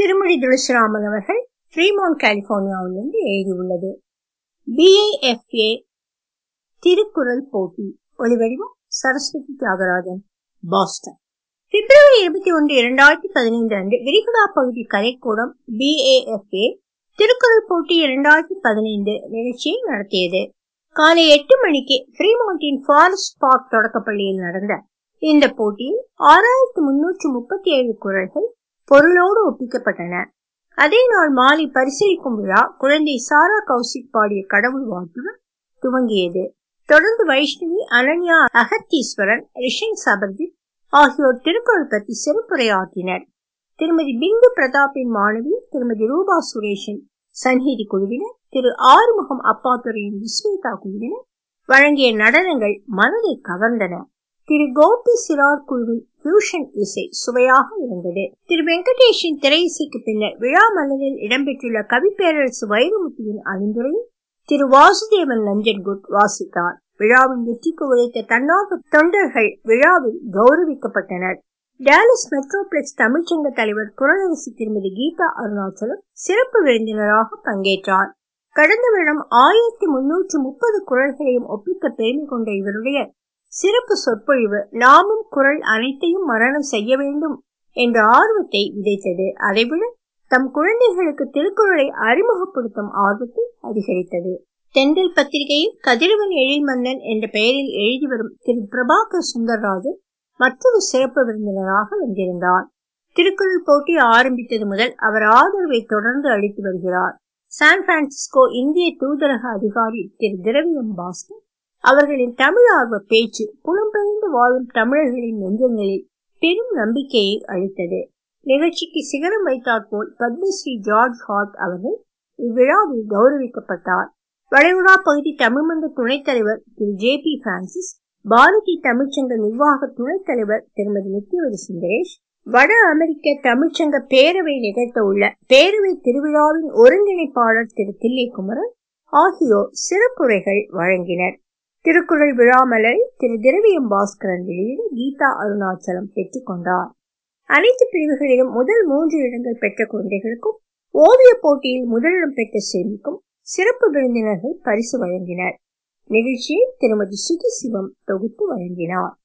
திருமொழி துளசிராமன் அவர்கள் ஃப்ரீமோன் கலிபோர்னியாவிலிருந்து எழுதியுள்ளது பிஏஎஃப்ஏ திருக்குறள் போட்டி ஒலிவடிவம் சரஸ்வதி தியாகராஜன் பாஸ்டன் பிப்ரவரி இருபத்தி ஒன்று இரண்டாயிரத்தி பதினைந்து அன்று விரிகுடா பகுதி கலைக்கூடம் பிஏஎஃப்ஏ திருக்குறள் போட்டி இரண்டாயிரத்தி பதினைந்து நிகழ்ச்சியை நடத்தியது காலை எட்டு மணிக்கு ஃப்ரீமோண்டின் ஃபாரஸ்ட் பார்க் தொடக்கப்பள்ளியில் நடந்த இந்த போட்டியில் ஆறாயிரத்தி முன்னூற்று முப்பத்தி ஏழு குரல்கள் பொருளோடு ஒப்பிக்கப்பட்டன அதே நாள் மாலை பரிசீலிக்கும் விழா குழந்தை சாரா கௌசிக் பாடிய கடவுள் வாழ்த்துடன் துவங்கியது தொடர்ந்து வைஷ்ணவி அனன்யா அகத்தீஸ்வரன் ரிஷன் சபர்ஜித் ஆகியோர் திருக்குறள் பற்றி சிறப்புரையாற்றினர் திருமதி பிந்து பிரதாப்பின் மாணவி திருமதி ரூபா சுரேஷன் சன்ஹீதி குழுவினர் திரு ஆறுமுகம் அப்பாத்துறையின் விஸ்வேதா குழுவினர் வழங்கிய நடனங்கள் மனதை கவர்ந்தன திரு கோபி சிறார் குழுவின் பியூஷன் இசை சுவையாக இருந்தது திரு வெங்கடேஷின் திரை இசைக்கு பின்னர் விழா மலரில் இடம்பெற்றுள்ள கவிப்பேரரசு வைரமுத்துவின் அணிந்துரையில் திரு வாசுதேவன் நஞ்சன்குட் வாசித்தார் விழாவின் வெற்றிக்கு உழைத்த தன்னார்வ தொண்டர்கள் விழாவில் கௌரவிக்கப்பட்டனர் டேலஸ் மெட்ரோபிளெக்ஸ் தமிழ்ச்சங்க தலைவர் குரலரசு திருமதி கீதா அருணாச்சலம் சிறப்பு விருந்தினராக பங்கேற்றார் கடந்த வருடம் ஆயிரத்தி முன்னூற்று முப்பது குரல்களையும் ஒப்பித்த பெருமை கொண்ட இவருடைய சிறப்பு சொற்பொழிவு நாமும் குரல் அனைத்தையும் மரணம் செய்ய வேண்டும் என்ற ஆர்வத்தை விதைத்தது அதைவிட தம் குழந்தைகளுக்கு திருக்குறளை அறிமுகப்படுத்தும் ஆர்வத்தை அதிகரித்தது தென்றல் பத்திரிகையில் கதிரவன் எழில்மன்னன் என்ற பெயரில் எழுதி வரும் திரு பிரபாகர் சுந்தர்ராஜன் மற்றொரு சிறப்பு விருந்தினராக வந்திருந்தார் திருக்குறள் போட்டி ஆரம்பித்தது முதல் அவர் ஆதரவை தொடர்ந்து அளித்து வருகிறார் சான் பிரான்சிஸ்கோ இந்திய தூதரக அதிகாரி திரு திரவியம் பாஸ்கர் அவர்களின் தமிழ் ஆர்வ பேச்சு புலம்பெயர்ந்து வாழும் தமிழர்களின் நெஞ்சங்களில் பெரும் நம்பிக்கையை அளித்தது நிகழ்ச்சிக்கு சிகரம் வைத்தாற் போல் பத்மஸ்ரீ ஜார்ஜ் ஹார்ட் அவர்கள் இவ்விழாவில் கௌரவிக்கப்பட்டார் வளைகுடா பகுதி தமிழ்மன்ற துணைத் தலைவர் திரு ஜே பி பிரான்சிஸ் பாரதி தமிழ்ச்சங்க நிர்வாக துணைத் தலைவர் திருமதி நித்யவதி சுந்தரேஷ் வட அமெரிக்க தமிழ்ச்சங்க பேரவை நிகழ்த்த உள்ள பேரவை திருவிழாவின் ஒருங்கிணைப்பாளர் திரு தில்லைக்குமரன் ஆகியோர் சிறப்புரைகள் வழங்கினர் திருக்குறள் விழாமலை திரு திரவியம் பாஸ்கரன் வெளியிட கீதா அருணாச்சலம் பெற்றுக் கொண்டார் அனைத்து பிரிவுகளிலும் முதல் மூன்று இடங்கள் பெற்ற குழந்தைகளுக்கும் ஓவிய போட்டியில் முதலிடம் பெற்ற சிறுமிக்கும் சிறப்பு விருந்தினர்கள் பரிசு வழங்கினர் நிகழ்ச்சியை திருமதி சுகி சிவம் தொகுத்து வழங்கினார்